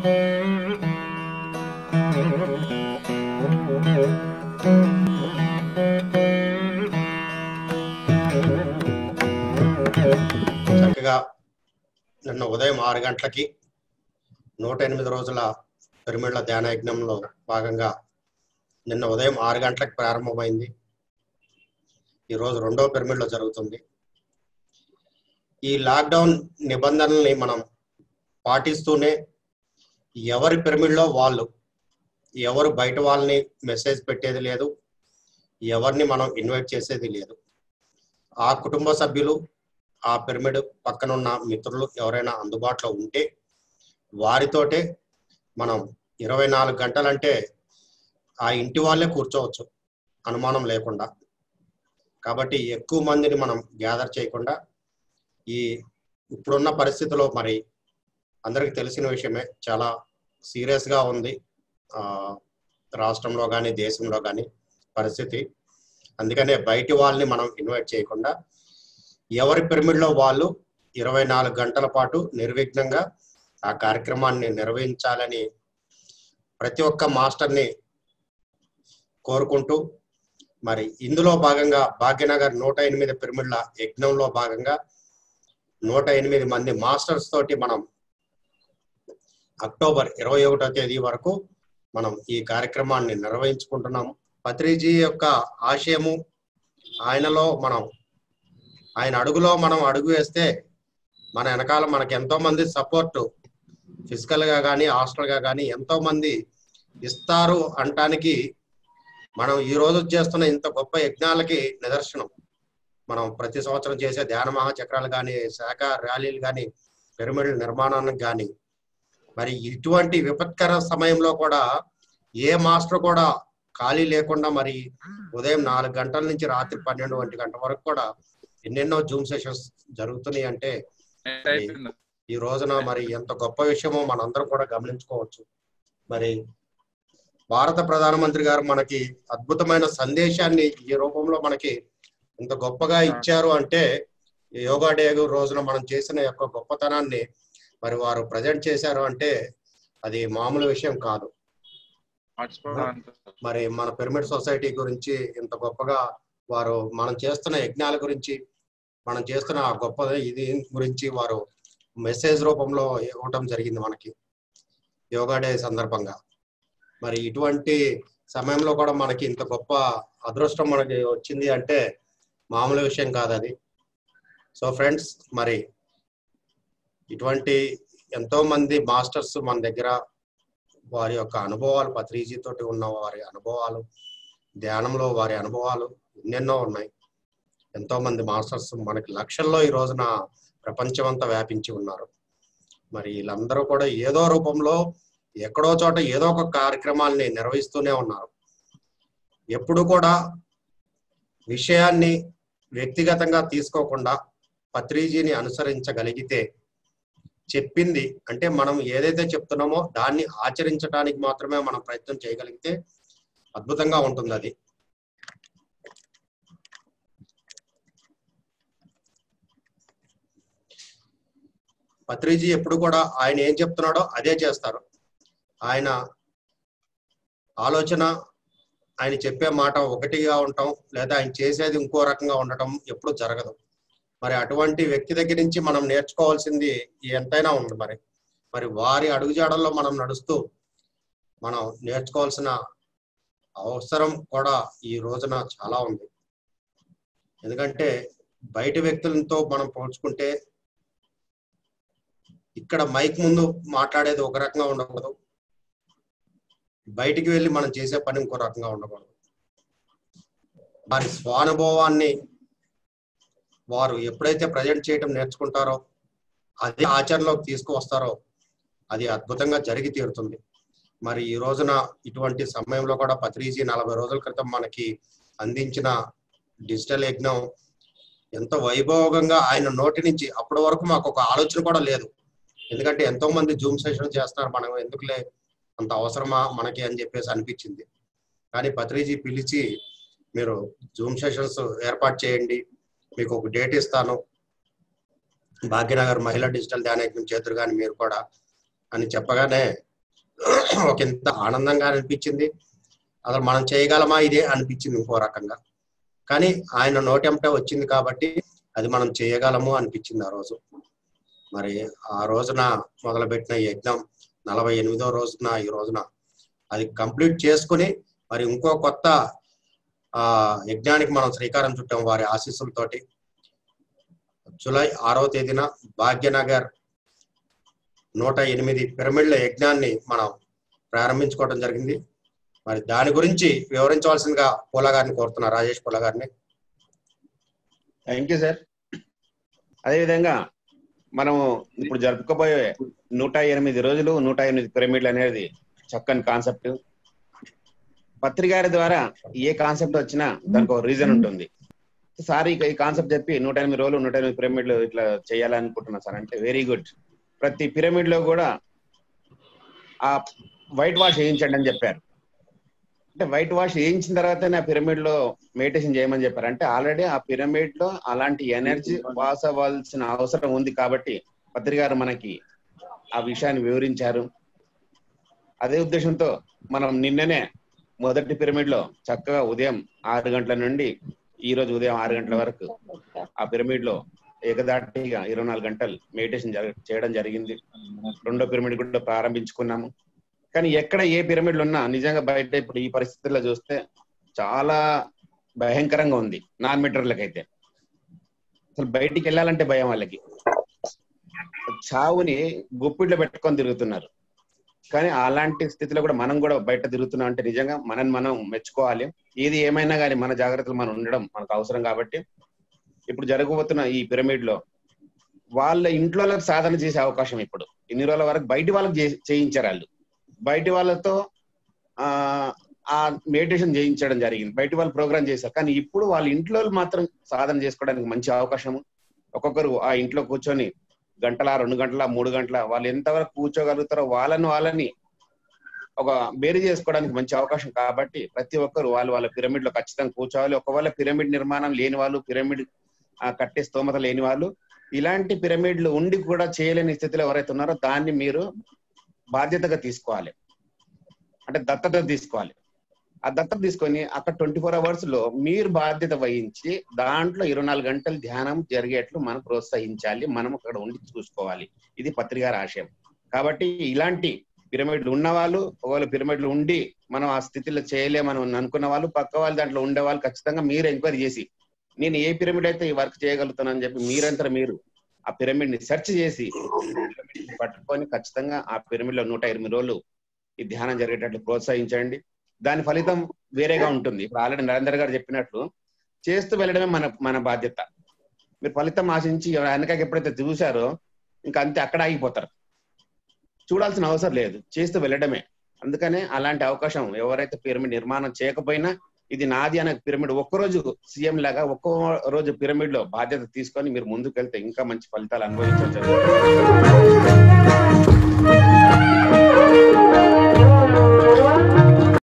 చక్కగా నిన్న ఉదయం ఆరు గంటలకి నూట ఎనిమిది రోజుల పిరమిడ్ల ధ్యాన యజ్ఞంలో భాగంగా నిన్న ఉదయం ఆరు గంటలకు ప్రారంభమైంది ఈరోజు రెండో పిరమిడ్లో జరుగుతుంది ఈ లాక్డౌన్ నిబంధనల్ని మనం పాటిస్తూనే ఎవరి పిరమిడ్లో వాళ్ళు ఎవరు బయట వాళ్ళని మెసేజ్ పెట్టేది లేదు ఎవరిని మనం ఇన్వైట్ చేసేది లేదు ఆ కుటుంబ సభ్యులు ఆ పిరమిడ్ పక్కనున్న మిత్రులు ఎవరైనా అందుబాటులో ఉంటే వారితోటే మనం ఇరవై నాలుగు గంటలంటే ఆ ఇంటి వాళ్ళే కూర్చోవచ్చు అనుమానం లేకుండా కాబట్టి ఎక్కువ మందిని మనం గ్యాదర్ చేయకుండా ఈ ఇప్పుడున్న పరిస్థితిలో మరి అందరికీ తెలిసిన విషయమే చాలా సీరియస్గా ఉంది ఆ, రాష్ట్రంలో కానీ దేశంలో కానీ పరిస్థితి అందుకనే బయటి వాళ్ళని మనం ఇన్వైట్ చేయకుండా ఎవరి పిరమిడ్లో వాళ్ళు ఇరవై నాలుగు గంటల పాటు నిర్విఘ్నంగా ఆ కార్యక్రమాన్ని నిర్వహించాలని ప్రతి ఒక్క మాస్టర్ని కోరుకుంటూ మరి ఇందులో భాగంగా భాగ్యనగర్ నూట ఎనిమిది పిరమిడ్ల యజ్ఞంలో భాగంగా నూట ఎనిమిది మంది మాస్టర్స్ తోటి మనం అక్టోబర్ ఇరవై ఒకటో తేదీ వరకు మనం ఈ కార్యక్రమాన్ని నిర్వహించుకుంటున్నాం పత్రిజీ యొక్క ఆశయము ఆయనలో మనం ఆయన అడుగులో మనం అడుగు వేస్తే మన వెనకాల మనకి ఎంతో మంది సపోర్ట్ ఫిజికల్ గా కానీ హాస్టల్ గా కానీ ఎంతో మంది ఇస్తారు అంటానికి మనం ఈ రోజు చేస్తున్న ఇంత గొప్ప యజ్ఞాలకి నిదర్శనం మనం ప్రతి సంవత్సరం చేసే ధ్యాన మహాచక్రాలు కానీ శాఖ ర్యాలీలు కానీ పిరమిడ్ల నిర్మాణానికి కానీ మరి ఇటువంటి విపత్కర సమయంలో కూడా ఏ మాస్టర్ కూడా ఖాళీ లేకుండా మరి ఉదయం నాలుగు గంటల నుంచి రాత్రి పన్నెండు ఒంటి గంట వరకు కూడా ఎన్నెన్నో జూమ్ సెషన్స్ జరుగుతున్నాయి అంటే ఈ రోజున మరి ఎంత గొప్ప విషయమో మనందరం కూడా గమనించుకోవచ్చు మరి భారత ప్రధానమంత్రి గారు మనకి అద్భుతమైన సందేశాన్ని ఈ రూపంలో మనకి ఇంత గొప్పగా ఇచ్చారు అంటే ఈ యోగా డే రోజున మనం చేసిన యొక్క గొప్పతనాన్ని మరి వారు ప్రజెంట్ చేశారు అంటే అది మామూలు విషయం కాదు మరి మన పిరమిడ్ సొసైటీ గురించి ఇంత గొప్పగా వారు మనం చేస్తున్న యజ్ఞాల గురించి మనం చేస్తున్న ఆ గొప్ప ఇది గురించి వారు మెసేజ్ రూపంలో ఇవ్వటం జరిగింది మనకి యోగా డే సందర్భంగా మరి ఇటువంటి సమయంలో కూడా మనకి ఇంత గొప్ప అదృష్టం మనకి వచ్చింది అంటే మామూలు విషయం కాదు అది సో ఫ్రెండ్స్ మరి ఇటువంటి ఎంతో మంది మాస్టర్స్ మన దగ్గర వారి యొక్క అనుభవాలు పత్రిజీ తోటి ఉన్న వారి అనుభవాలు ధ్యానంలో వారి అనుభవాలు ఎన్నెన్నో ఉన్నాయి ఎంతో మంది మాస్టర్స్ మనకి లక్షల్లో ఈ రోజున ప్రపంచమంతా వ్యాపించి ఉన్నారు మరి వీళ్ళందరూ కూడా ఏదో రూపంలో ఎక్కడో చోట ఏదో ఒక కార్యక్రమాల్ని నిర్వహిస్తూనే ఉన్నారు ఎప్పుడు కూడా విషయాన్ని వ్యక్తిగతంగా తీసుకోకుండా పత్రిజీని అనుసరించగలిగితే చెప్పింది అంటే మనం ఏదైతే చెప్తున్నామో దాన్ని ఆచరించడానికి మాత్రమే మనం ప్రయత్నం చేయగలిగితే అద్భుతంగా ఉంటుంది అది పత్రిజీ ఎప్పుడు కూడా ఆయన ఏం చెప్తున్నాడో అదే చేస్తారు ఆయన ఆలోచన ఆయన చెప్పే మాట ఒకటిగా ఉండటం లేదా ఆయన చేసేది ఇంకో రకంగా ఉండటం ఎప్పుడు జరగదు మరి అటువంటి వ్యక్తి దగ్గర నుంచి మనం నేర్చుకోవాల్సింది ఎంతైనా ఉంది మరి మరి వారి అడుగుజాడల్లో మనం నడుస్తూ మనం నేర్చుకోవాల్సిన అవసరం కూడా ఈ రోజున చాలా ఉంది ఎందుకంటే బయట వ్యక్తులతో మనం పోల్చుకుంటే ఇక్కడ మైక్ ముందు మాట్లాడేది ఒక రకంగా ఉండకూడదు బయటికి వెళ్ళి మనం చేసే పని ఇంకో రకంగా ఉండకూడదు వారి స్వానుభవాన్ని వారు ఎప్పుడైతే ప్రజెంట్ చేయడం నేర్చుకుంటారో అదే ఆచరణలోకి తీసుకువస్తారో అది అద్భుతంగా జరిగి తీరుతుంది మరి ఈ రోజున ఇటువంటి సమయంలో కూడా పత్రిజీ నలభై రోజుల క్రితం మనకి అందించిన డిజిటల్ యజ్ఞం ఎంతో వైభోగంగా ఆయన నోటి నుంచి అప్పటి వరకు మాకు ఒక ఆలోచన కూడా లేదు ఎందుకంటే ఎంతో మంది జూమ్ సెషన్ చేస్తున్నారు మనం ఎందుకులే అంత అవసరమా మనకి అని చెప్పేసి అనిపించింది కానీ పత్రిజీ పిలిచి మీరు జూమ్ సెషన్స్ ఏర్పాటు చేయండి మీకు ఒక డేట్ ఇస్తాను భాగ్యనగర్ మహిళా డిజిటల్ ధ్యాన యజ్ఞం చేతురు కానీ మీరు కూడా అని చెప్పగానే ఒక ఇంత ఆనందంగా అనిపించింది అసలు మనం చేయగలమా ఇదే అనిపించింది ఇంకో రకంగా కానీ ఆయన నోటెంటే వచ్చింది కాబట్టి అది మనం చేయగలము అనిపించింది ఆ రోజు మరి ఆ రోజున మొదలుపెట్టిన ఈ యజ్ఞం నలభై ఎనిమిదో రోజున ఈ రోజున అది కంప్లీట్ చేసుకుని మరి ఇంకో కొత్త ఆ యజ్ఞానికి మనం శ్రీకారం చుట్టాం వారి ఆశీస్సులతోటి జూలై ఆరవ తేదీన భాగ్యనగర్ నూట ఎనిమిది పిరమిడ్ల యజ్ఞాన్ని మనం ప్రారంభించుకోవడం జరిగింది మరి దాని గురించి వివరించవలసిందిగా పూల గారిని కోరుతున్నా రాజేష్ పూల గారిని థ్యాంక్ యూ సార్ అదేవిధంగా మనము ఇప్పుడు జరుపుకోబోయే నూట ఎనిమిది రోజులు నూట ఎనిమిది పిరమిడ్లు అనేది చక్కని కాన్సెప్ట్ పత్రికారి ద్వారా ఏ కాన్సెప్ట్ వచ్చినా దానికి ఒక రీజన్ ఉంటుంది సార్ ఇక ఈ కాన్సెప్ట్ చెప్పి నూట ఎనిమిది రోజులు నూట ఎనిమిది పిరమిడ్లు ఇట్లా చేయాలనుకుంటున్నా సార్ అంటే వెరీ గుడ్ ప్రతి పిరమిడ్ లో కూడా ఆ వైట్ వాష్ వేయించండి అని చెప్పారు అంటే వైట్ వాష్ వేయించిన తర్వాత ఆ పిరమిడ్ లో మెడిటేషన్ చేయమని చెప్పారు అంటే ఆల్రెడీ ఆ పిరమిడ్ లో అలాంటి ఎనర్జీ పాస్ అవ్వాల్సిన అవసరం ఉంది కాబట్టి పత్రికారు మనకి ఆ విషయాన్ని వివరించారు అదే ఉద్దేశంతో మనం నిన్ననే మొదటి పిరమిడ్ లో చక్కగా ఉదయం ఆరు గంటల నుండి ఈ రోజు ఉదయం ఆరు గంటల వరకు ఆ పిరమిడ్ లో ఏకదాటిగా ఇరవై నాలుగు గంటలు మెడిటేషన్ చేయడం జరిగింది రెండో పిరమిడ్ కూడా ప్రారంభించుకున్నాము కానీ ఎక్కడ ఏ పిరమిడ్లు ఉన్నా నిజంగా బయట ఇప్పుడు ఈ పరిస్థితుల్లో చూస్తే చాలా భయంకరంగా ఉంది నాన్ మీటర్లకైతే అసలు బయటికి వెళ్ళాలంటే భయం వాళ్ళకి చావుని గుప్పిట్లో పెట్టుకొని తిరుగుతున్నారు కానీ అలాంటి స్థితిలో కూడా మనం కూడా బయట తిరుగుతున్నాం అంటే నిజంగా మనని మనం మెచ్చుకోవాలి ఏది ఏమైనా కానీ మన జాగ్రత్తలు మనం ఉండడం మనకు అవసరం కాబట్టి ఇప్పుడు జరగబోతున్న ఈ పిరమిడ్ లో వాళ్ళ ఇంట్లో వాళ్ళకి సాధన చేసే అవకాశం ఇప్పుడు ఇన్ని రోజుల వరకు బయటి వాళ్ళకి చేయించారు వాళ్ళు బయటి వాళ్ళతో ఆ ఆ మెడిటేషన్ చేయించడం జరిగింది బయటి వాళ్ళు ప్రోగ్రామ్ చేశారు కానీ ఇప్పుడు వాళ్ళ ఇంట్లో మాత్రం సాధన చేసుకోవడానికి మంచి అవకాశం ఒక్కొక్కరు ఆ ఇంట్లో కూర్చొని గంటల రెండు గంటల మూడు గంటల వాళ్ళు ఎంతవరకు కూర్చోగలుగుతారో వాళ్ళని వాళ్ళని ఒక బేరీ చేసుకోవడానికి మంచి అవకాశం కాబట్టి ప్రతి ఒక్కరు వాళ్ళు వాళ్ళ పిరమిడ్ లో ఖచ్చితంగా కూర్చోవాలి ఒకవేళ పిరమిడ్ నిర్మాణం లేని వాళ్ళు పిరమిడ్ కట్టే స్తోమత లేని వాళ్ళు ఇలాంటి పిరమిడ్లు ఉండి కూడా చేయలేని స్థితిలో ఎవరైతే ఉన్నారో దాన్ని మీరు బాధ్యతగా తీసుకోవాలి అంటే దత్తత తీసుకోవాలి ఆ దత్తత తీసుకొని అక్కడ ట్వంటీ ఫోర్ అవర్స్ లో మీరు బాధ్యత వహించి దాంట్లో ఇరవై నాలుగు గంటలు ధ్యానం జరిగేట్లు మనం ప్రోత్సహించాలి మనం అక్కడ ఉండి చూసుకోవాలి ఇది పత్రికార ఆశయం కాబట్టి ఇలాంటి పిరమిడ్లు ఉన్న వాళ్ళు ఒకవేళ పిరమిడ్లు ఉండి మనం ఆ స్థితిలో చేయలేమని అనుకున్న వాళ్ళు పక్క వాళ్ళు దాంట్లో ఉండే వాళ్ళు ఖచ్చితంగా మీరు ఎంక్వైరీ చేసి నేను ఏ పిరమిడ్ అయితే ఈ వర్క్ చేయగలుగుతానని చెప్పి మీరంతా మీరు ఆ పిరమిడ్ ని సెర్చ్ చేసి పట్టుకొని ఖచ్చితంగా ఆ పిరమిడ్ లో నూట ఎనిమిది రోజులు ఈ ధ్యానం జరిగేటట్లు ప్రోత్సహించండి దాని ఫలితం వేరేగా ఉంటుంది ఇప్పుడు ఆల్రెడీ నరేందర్ గారు చెప్పినట్లు చేస్తూ వెళ్ళడమే మన మన బాధ్యత మీరు ఫలితం ఆశించి వెనకకి ఎప్పుడైతే చూశారో ఇంకా అంతే అక్కడ ఆగిపోతారు చూడాల్సిన అవసరం లేదు చేస్తూ వెళ్ళడమే అందుకనే అలాంటి అవకాశం ఎవరైతే పిరమిడ్ నిర్మాణం చేయకపోయినా ఇది నాది అనే పిరమిడ్ ఒక్కరోజు సీఎం లాగా ఒక్కో రోజు పిరమిడ్ లో బాధ్యత తీసుకొని మీరు ముందుకు వెళ్తే ఇంకా మంచి ఫలితాలు అనుభవించవచ్చు